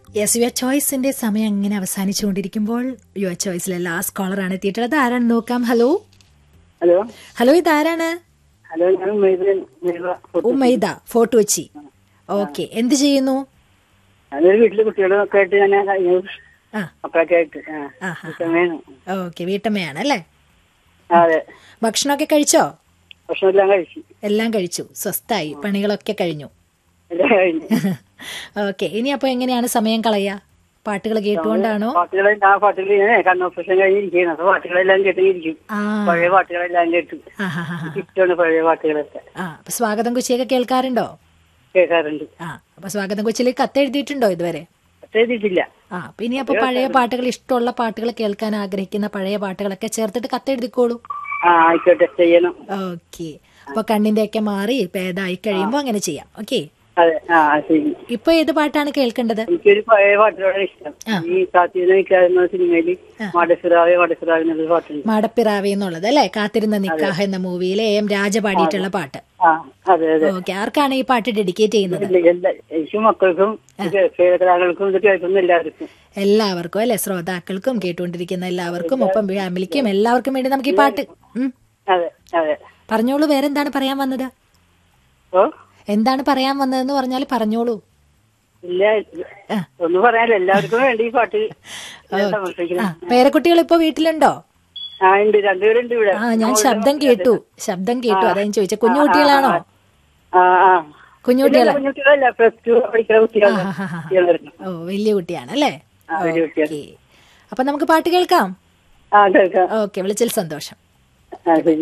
Yes your ചോയ്സിന്റെ സമയം അങ്ങനെ അവസാനിച്ചുകൊണ്ടിരിക്കുമ്പോൾ your ചോയ്സിലെ last കോളറാണ് എത്തിയിട്ടുള്ളത് ആരാണ് നോക്കാം ഹലോ ഹലോ ഹലോ ഇതാരാണ് ഹലോ ഞാൻ ഉമ്മൈദ് ഉമ്മൈദ ഉമ്മൈദ ഫോർട്ട് കൊച്ചി ഓക്കെ എന്ത് ചെയ്യുന്നു ഞാനൊരു വീട്ടിലെ കുട്ടികളൊക്കെ ആയിട്ട് ഞാൻ കഴിഞ്ഞു ആ മക്കളൊക്കെ ആയിട്ട് ആ ആ, ആ. സമയം ഓക്കെ വീട്ടമ്മയാണ് അല്ലേ അതെ ഭക്ഷണമൊക്കെ കഴിച്ചോ ഭക്ഷണമെല്ലാം കഴിച്ചു എല്ലാം കഴിച്ചു സ്വസ്ഥായി പണികളൊക്കെ കഴിഞ്ഞു എല്ലാം കഴിഞ്ഞു ഓക്കെ ഇനി അപ്പൊ എങ്ങനെയാണ് സമയം കളയുക പാട്ടുകൾ കേട്ടുകൊണ്ടാണോ പാട്ടുകളെ ആ പാട്ടുകൾ ഞാൻ കണ്ണോപ്പറേഷൻ കഴിഞ്ഞിരിക്കുകയാണ് അപ്പൊ പാട്ടുകളെല്ലാം കേട്ടിരിക്കും ആ പഴയ പാട്ടുകളെല്ലാം കേട്ടു ആ ഹാ ഹാ ഹാ. ഇഷ്ടമാണ് പഴയ പാട്ടുകളൊക്കെ ആ അപ്പൊ സ്വാഗതം കൊച്ചിയൊക്കെ കേൾക്കാറുണ്ടോ കേൾക്കാറുണ്ട് ആ അപ്പൊ സ്വാഗതം കൊച്ചിയിലേക്ക് കത്തെഴുതിയിട്ടുണ്ടോ ഇതുവരെ എഴുതിയിട്ടില്ല ആ അപ്പൊ ഇനി അപ്പൊ പഴയ പാട്ടുകൾ ഇഷ്ടമുള്ള പാട്ടുകൾ കേൾക്കാൻ ആഗ്രഹിക്കുന്ന പഴയ പാട്ടുകളൊക്കെ ചേർത്തിട്ട് കത്തെഴുതിക്കോളൂ ആ ആയിക്കോട്ടെ ചെയ്യണം ഓക്കെ അപ്പൊ കണ്ണിന്റെ ഒക്കെ മാറി ഭേദമായി കഴിയുമ്പോ അങ്ങനെ ചെയ്യാം ഓക്കെ അതെ ആ ശരി ഇപ്പൊ ഏത് പാട്ടാണ് കേൾക്കേണ്ടത് എനിക്കൊരു പഴയ പാട്ടുകളാണ് ഇഷ്ടം ഈ കാത്തിരുന്ന നിൽക്കാവുന്ന സിനിമയില് മടസിറാവെ മടസിറാവെ എന്നുള്ള പാട്ടുണ്ട് മാടപ്പിറാവി എന്നുള്ളത് അല്ലെ കാത്തിരുന്ന നിക്കാഹ് എന്ന മൂവിയിലെ എം രാജ പാടിയിട്ടുള്ള പാട്ട് ആ അതെ അതെ ഓക്കെ ആർക്കാണ് ഈ പാട്ട് ഡെഡിക്കേറ്റ് ചെയ്യുന്നത് ഇല്ല, എല്ലാ എനിക്കും മക്കൾക്കും കേൾക്കലാക്കൾക്കും ഇത് കേൾക്കുന്ന എല്ലാവർക്കും എല്ലാവർക്കും അല്ലെ ശ്രോതാക്കൾക്കും കേട്ടുകൊണ്ടിരിക്കുന്ന എല്ലാവർക്കും ഒപ്പം ഫാമിലിക്കും എല്ലാവർക്കും വേണ്ടി നമുക്ക് ഈ പാട്ട് ഉം. അതെ അതെ പറഞ്ഞോളൂ വേറെന്താണ് പറയാൻ വന്നത് ഓ എന്താണ് പറയാൻ വന്നതെന്ന് പറഞ്ഞാൽ പറഞ്ഞോളൂ ഇല്ല ആ. ഒന്നും പറയാനില്ല എല്ലാവർക്കും വേണ്ടി ഈ പാട്ട് ഞാൻ ആ സമർപ്പിക്കുന്നു പേരക്കുട്ടികൾ ഇപ്പൊ വീട്ടിലുണ്ടോ ആ ഉണ്ട് രണ്ടുപേരുണ്ട് ഇവിടെ ആ ഞാൻ ശബ്ദം കേട്ടു ശബ്ദം കേട്ടു അതാ ഞാൻ ചോദിച്ചത് കുഞ്ഞു കുട്ടികളാണോ ആ ആ കുഞ്ഞു കുട്ടികളാ കുഞ്ഞുകുട്ടികളല്ല പ്ലസ് ടു പഠിക്കുന്ന കുട്ടികളാണ് ആ, ആ, ആ. കുട്ടികളായിരുന്നു. ഓ വലിയ കുട്ടിയാണ് അല്ലേ ആ, വലിയ കുട്ടിയാണ്. ഓക്കെ അപ്പൊ നമുക്ക് പാട്ട് കേൾക്കാം ആ കേൾക്കാം ഓക്കെ വിളിച്ചതിൽ സന്തോഷം ആ ശരി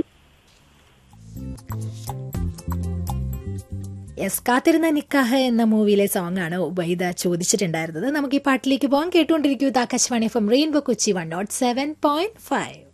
യെസ് കാത്തിരുന്ന നിക്കാഹ് എന്ന മൂവിയിലെ സോങ് ആണ് ഉബൈദ ചോദിച്ചിട്ടുണ്ടായിരുന്നത് നമുക്ക് ഈ പാട്ടിലേക്ക് പോകാൻ കേട്ടുകൊണ്ടിരിക്കൂ ഇത് Akashvani F M rainbow Kochi one naught seven point five